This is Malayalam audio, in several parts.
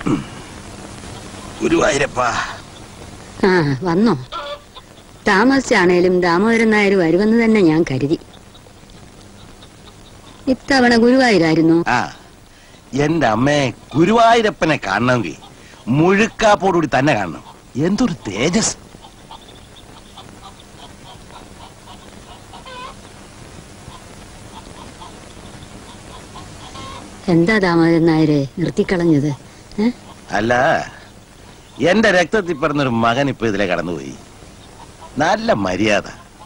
ഗുരുവായൂരപ്പ ആ വന്നോ താമസിച്ചാണേലും ദാമോദരൻ നായർ വരുമെന്ന് തന്നെ ഞാൻ കരുതി ഇത്തവണ ഗുരുവായൂരായിരുന്നു ആ എന്റെ അമ്മയെ ഗുരുവായൂരപ്പനെ കാണണമെങ്കിൽ മുഴുക്കാപ്പോടുകൂടി തന്നെ കാണണം എന്തൊരു തേജസ് എന്താ ദാമോദരൻ നായരെ നിർത്തിക്കളഞ്ഞത് ഏ? അല്ല എന്റെ രക്തത്തിൽ പിറന്നൊരു മകൻ ഇപ്പൊ ഇതിലെ കടന്നുപോയി നല്ല മര്യാദ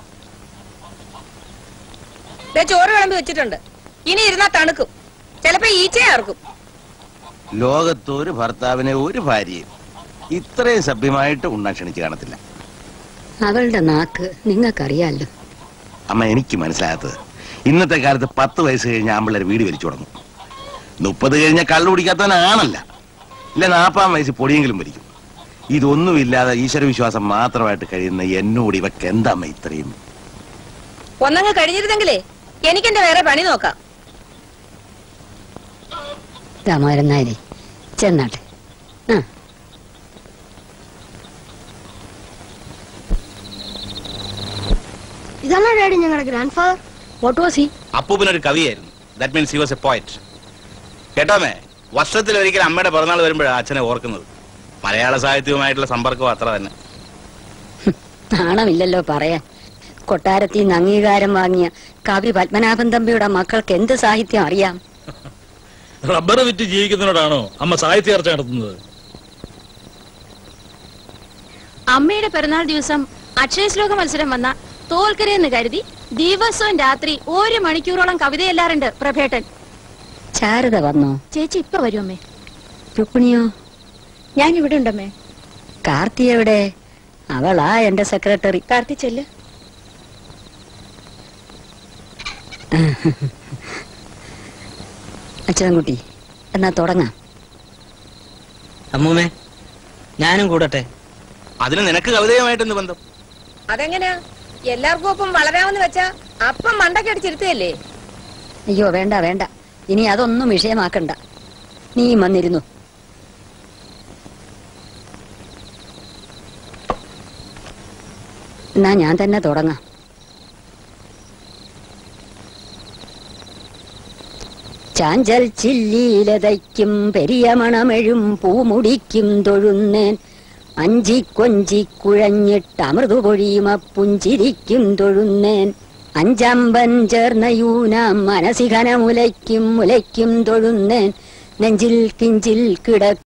ദേ ചോറ് വിളമ്പി വെച്ചിട്ടുണ്ട് ഇനി ഇരുന്നാ തണുക്കും ചിലപ്പോ ഈച്ചയെ ഇറക്കും ലോകത്ത് ഒരു ഭർത്താവിനെ ഒരു ഭാര്യയും ഇത്രയും സഭ്യമായിട്ട് ഉണ്ണാൻ ക്ഷണിച്ച് കാണത്തില്ല അവളുടെ നാക്ക് നിങ്ങൾക്കറിയാലോ അമ്മ എനിക്ക് മനസ്സിലാകാത്തത് ഇന്നത്തെ കാലത്ത് പത്ത് വയസ്സ് കഴിഞ്ഞ ആമ്പിള്ളേർ വീട് വലിച്ചു തുടങ്ങും മുപ്പത് കഴിഞ്ഞ കള്ളു കുടിക്കാത്തവനാണല്ല ഇല്ല നാൽപ്പാം വയസ്സ് പൊടിയെങ്കിലും വലിക്കും ഇതൊന്നുമില്ലാതെ ഈശ്വരവിശ്വാസം മാത്രമായിട്ട് കഴിയുന്ന എന്നോട് ഇവക്ക് എന്താ അമ്മ ഇത്രയും ഒന്നങ്ങ് കഴിഞ്ഞിരുന്നെങ്കിലേ എനിക്കെന്റെ വേറെ പണി നോക്കാം ദാമോദരൻ നായരെ ചെന്നാട്ടെ ആ ഇതാണോ ഡാഡി ഞങ്ങളുടെ grandfather what was he അപ്പൂപ്പനൊരു കവിയായിരുന്നു that means he was a poet കേട്ടോമേ വർഷത്തിൽ ഒരിക്കൽ അമ്മയുടെ പിറന്നാൾ വരുമ്പോഴാണ് അച്ഛനെ ഓർക്കുന്നത് മലയാള സാഹിത്യവുമായിട്ടുള്ള സമ്പർക്കം അത്ര തന്നെ നാണമില്ലല്ലോ പറയാൻ കൊട്ടാരത്തിൽ നിന്ന് അംഗീകാരം വാങ്ങിയ കവി പത്മനാഭൻ തമ്പിയുടെ മക്കൾക്ക് എന്ത് സാഹിത്യം അറിയാം റബ്ബർ വിറ്റ് ജീവിക്കുന്നതിനോടാണോ അമ്മ സാഹിത്യ ചർച്ച നടത്തുന്നത് അമ്മയുടെ പിറന്നാൾ ദിവസം അക്ഷയശ്ലോക മത്സരം വന്ന തോൽക്കരെന്ന് കരുതി ദിവസവും രാത്രി ഒരു മണിക്കൂറോളം കവിതയെല്ലാറുണ്ട് പ്രഭേട്ടൻ ശാരദ വന്നോ ചേച്ചി ഇപ്പൊ വരും അമ്മേ രുക്മിണിയോ ഞാൻ ഇവിടെ ഉണ്ടമ്മേ കാർത്തി എവിടെ അവളാ എന്റെ സെക്രട്ടറി കാർത്തി ചെല്ല് അച്ഛൻകുട്ടി എന്നാ തുടങ്ങാം അമ്മൂമ്മേ ഞാനും കൂടട്ടെ അതിന് നിനക്ക് കവിതയുമായിട്ട് എന്ത് ബന്ധം അതെങ്ങനെയാ എല്ലാവർക്കും ഒപ്പം വളരാമെന്ന് വെച്ചാ അപ്പം മണ്ടക്കടിച്ചിരുത്തയല്ലേ അയ്യോ വേണ്ട വേണ്ട ഇനി അതൊന്നും വിഷയമാക്കണ്ട നീ വന്നിരുന്നു എന്നാ ഞാൻ തന്നെ തുടങ്ങാം ചാഞ്ചൽ ചില്ലീലതയ്ക്കും പെരിയ മണമെഴും പൂമുടിക്കും തൊഴുന്നേൻ അഞ്ചിക്കൊഞ്ചി കുഴഞ്ഞിട്ട് അമൃതു പൊഴിയുമ പുഞ്ചിരിക്കും തൊഴുന്നേൻ അഞ്ചമ്പൻ ചേർന്ന യൂനാം മനസികന മുലയ്ക്കും മുലയ്ക്കും തൊഴുന്നേൻ നെഞ്ചിൽ കിഞ്ചിൽ കിട